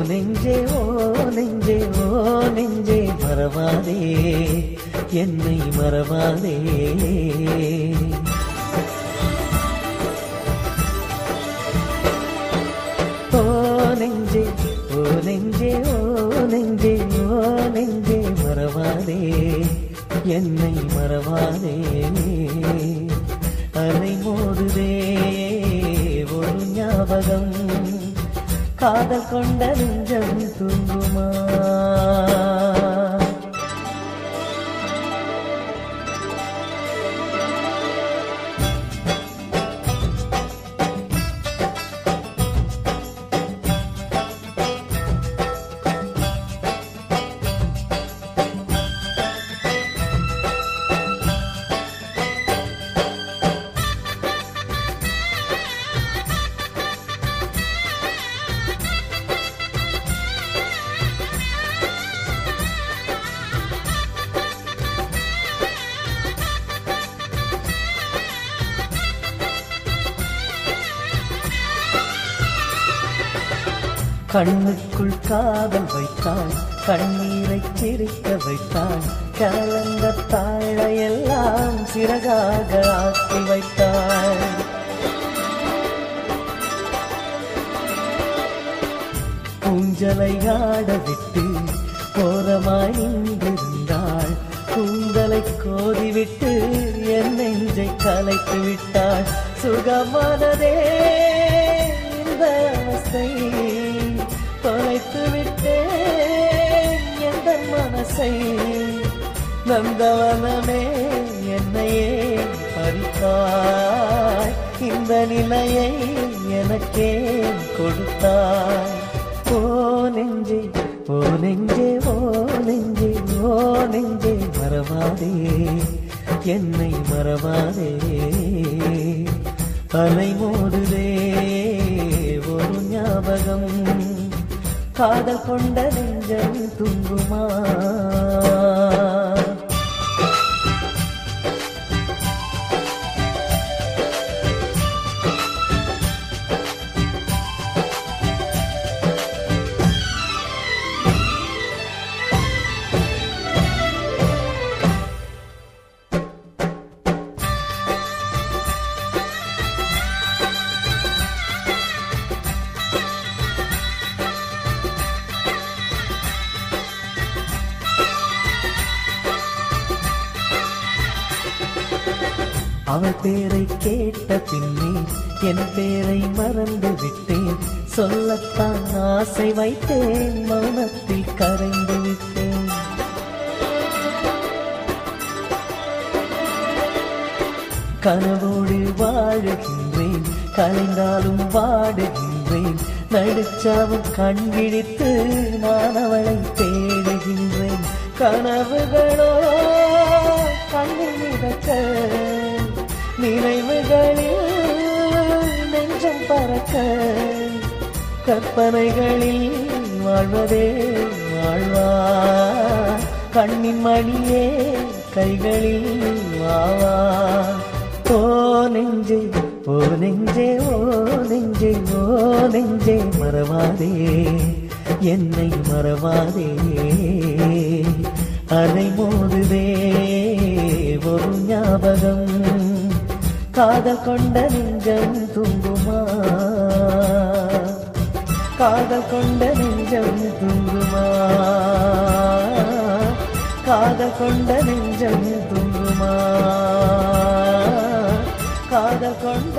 நெஞ்சே ஓ நெஞ்சே ஓ நெஞ்சே மறவாதே என்னை மறவாதே ஓ நெஞ்சே ஓ நெஞ்சே ஓ நெஞ்சே ஓ நெஞ்சே மறவாதே என்னை மறவாதே அலை மோதுதே ஒரு ஞாபகம் காதல் கொண்ட நெஞ்சம் தூங்குமா கண்ணுக்குள் காதல் வைத்தாள் கண்ணீரை சிரிக்க வைத்தாள் கலந்த தாழையெல்லாம் சிறகாக ஆக்கி வைத்தாள் ஊஞ்சலை ஆட விட்டு ஓரமாய் நின்றிருந்தாள் கூந்தலை கோதிவிட்டு என் நெஞ்சை கலைத்து விட்டாள் சுகமானதே இந்த அவஸ்தை தொலைத்து விட்டேன் எந்த மனசை நந்தவனமே என்னையே பறித்தாய் இந்த நிலையை எனக்கே கொடுத்தாய் ஓ நெஞ்சே ஓ நெஞ்சே ஓ நெஞ்சே ஓ நெஞ்சே மறவாதே என்னை மறவாதே அலை மோதுதே ஒரு ஞாபகம் காதல் கொண்ட நெஞ்சம் துங்குமா அவள் பேரை கேட்ட பின்னே என் பேரை மறந்து விட்டேன் சொல்லத்தான் ஆசை வைத்தேன் மௌனத்தில் கரைந்து விட்டேன் கனவோடு வாழுகின்றேன் கலைந்தாலும் வாடுகின்றேன் நடிச்சாவும் கண் விழித்து நான் அவளை தேடுகின்றேன் கனவுகளோ கண்ணில் மிதக்க நினைவுகளில் நெஞ்சம் பறக்க கற்பனைகளில் வாழ்வதே வாழ்வா கண்ணின் மணியே கைகளில் வாவா ஓ நெஞ்சே ஓ நெஞ்சே ஓ நெஞ்சே ஓ நெஞ்சே மறவாதே என்னை மறவாதே அலை மோதுதே ஒரு ஞாபகம் காதல் கொண்ட நெஞ்சம் தூங்குமா காதல் கொண்ட நெஞ்சம் தூங்குமா காதல் கொண்ட நெஞ்சம் தூங்குமா காதல் கொண்ட